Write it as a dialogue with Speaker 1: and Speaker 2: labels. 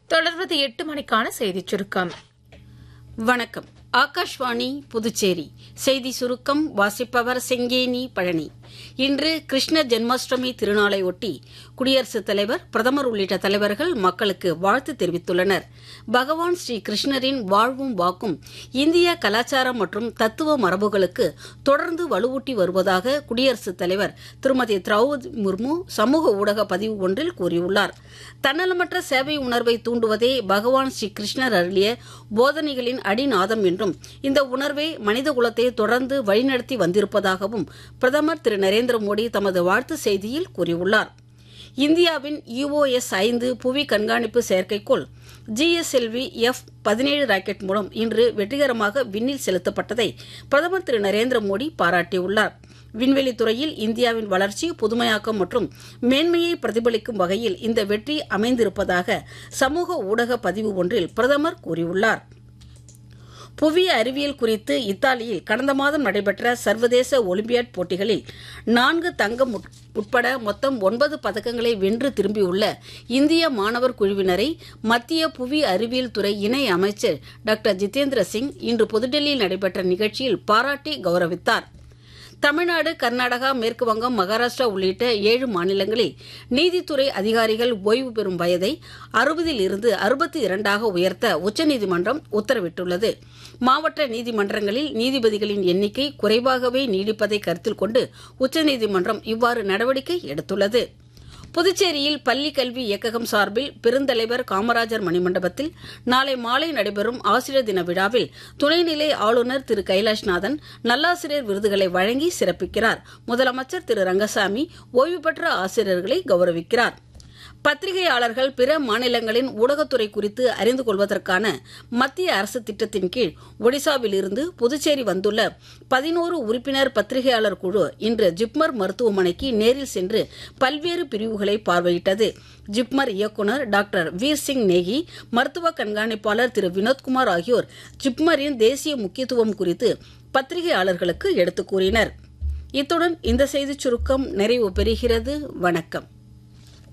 Speaker 1: தொடர்வது எட்டு மணிக்கான செய்திச் சுருக்கம்
Speaker 2: வணக்கம் ஆகாஷ்வாணி புதுச்சேரி செய்தி சுருக்கம் வாசிப்பவர் செங்கேனி பழனி இன்று கிருஷ்ண ஜென்மாஷ்டமி திருநாளை ஒட்டி குடியரசுத் தலைவர் பிரதமர் உள்ளிட்ட தலைவர்கள் மக்களுக்கு வாழ்த்து தெரிவித்துள்ளனர் பகவான் ஸ்ரீ கிருஷ்ணரின் வாழ்வும் வாக்கும் இந்திய கலாச்சாரம் மற்றும் தத்துவ மரபுகளுக்கு தொடர்ந்து வலுவூட்டி வருவதாக குடியரசுத் தலைவர் திருமதி திரௌபதி முர்மு சமூக ஊடக பதிவு ஒன்றில் கூறியுள்ளார் தன்னலமற்ற சேவை உணர்வை தூண்டுவதே பகவான் ஸ்ரீ கிருஷ்ணர் அருளிய போதனைகளின் அடிநாதம் என்றும் இந்த உணர்வே மனித குலத்தை தொடர்ந்து வழிநடத்தி வந்திருப்பதாகவும் பிரதமர் திரு நரேந்திர மோடி தமது வாழ்த்து செய்தியில் கூறியுள்ளார் இந்தியாவின் யுஓஎஸ் ஐந்து புவி கண்காணிப்பு செயற்கைக்கோள் ஜிஎஸ்எல்வி எஃப் பதினேழு ராக்கெட் மூலம் இன்று வெற்றிகரமாக விண்ணில் செலுத்தப்பட்டதை பிரதமர் திரு நரேந்திர மோடி பாராட்டியுள்ளார் விண்வெளி துறையில் இந்தியாவின் வளர்ச்சி புதுமையாக்கம் மற்றும் மேன்மையை பிரதிபலிக்கும் வகையில் இந்த வெற்றி அமைந்திருப்பதாக சமூக ஊடக பதிவு ஒன்றில் பிரதமர் கூறியுள்ளார் புவி அறிவியல் குறித்து இத்தாலியில் கடந்த மாதம் நடைபெற்ற சர்வதேச ஒலிம்பியாட் போட்டிகளில் நான்கு தங்கம் உட்பட மொத்தம் ஒன்பது பதக்கங்களை வென்று திரும்பியுள்ள இந்திய மாணவர் குழுவினரை மத்திய புவி அறிவியல் துறை இணை அமைச்சர் டாக்டர் ஜிதேந்திர சிங் இன்று புதுடெல்லியில் நடைபெற்ற நிகழ்ச்சியில் பாராட்டி கௌரவித்தார் தமிழ்நாடு கர்நாடகா மேற்குவங்கம் மகாராஷ்டிரா உள்ளிட்ட ஏழு மாநிலங்களில் நீதித்துறை அதிகாரிகள் ஓய்வு பெறும் வயதை அறுபதில் இருந்து அறுபத்தி இரண்டாக உயர்த்த உச்சநீதிமன்றம் உத்தரவிட்டுள்ளது மாவட்ட நீதிமன்றங்களில் நீதிபதிகளின் எண்ணிக்கை குறைவாகவே நீடிப்பதை கருத்தில் கொண்டு உச்சநீதிமன்றம் இவ்வாறு நடவடிக்கை எடுத்துள்ளது புதுச்சேரியில் பள்ளி கல்வி இயக்ககம் சார்பில் பெருந்தலைவர் காமராஜர் மணிமண்டபத்தில் நாளை மாலை நடைபெறும் ஆசிரியர் தின விழாவில் துணைநிலை ஆளுநர் திரு கைலாஷ்நாதன் நல்லாசிரியர் விருதுகளை வழங்கி சிறப்பிக்கிறார் முதலமைச்சர் திரு ரங்கசாமி ஓய்வு பெற்ற ஆசிரியர்களை கௌரவிக்கிறார் பத்திரிகையாளர்கள் பிற மாநிலங்களின் ஊடகத்துறை குறித்து அறிந்து கொள்வதற்கான மத்திய அரசு திட்டத்தின் கீழ் ஒடிசாவில் இருந்து புதுச்சேரி வந்துள்ள பதினோரு உறுப்பினர் பத்திரிகையாளர் குழு இன்று ஜிப்மர் மருத்துவமனைக்கு நேரில் சென்று பல்வேறு பிரிவுகளை பார்வையிட்டது ஜிப்மர் இயக்குநர் டாக்டர் வீர் சிங் நேகி மருத்துவ கண்காணிப்பாளர் திரு வினோத்குமார் ஆகியோர் ஜிப்மரின் தேசிய முக்கியத்துவம் குறித்து பத்திரிகையாளர்களுக்கு எடுத்துக் கூறினர் இத்துடன் இந்த செய்திச் சுருக்கம் நிறைவு பெறுகிறது வணக்கம்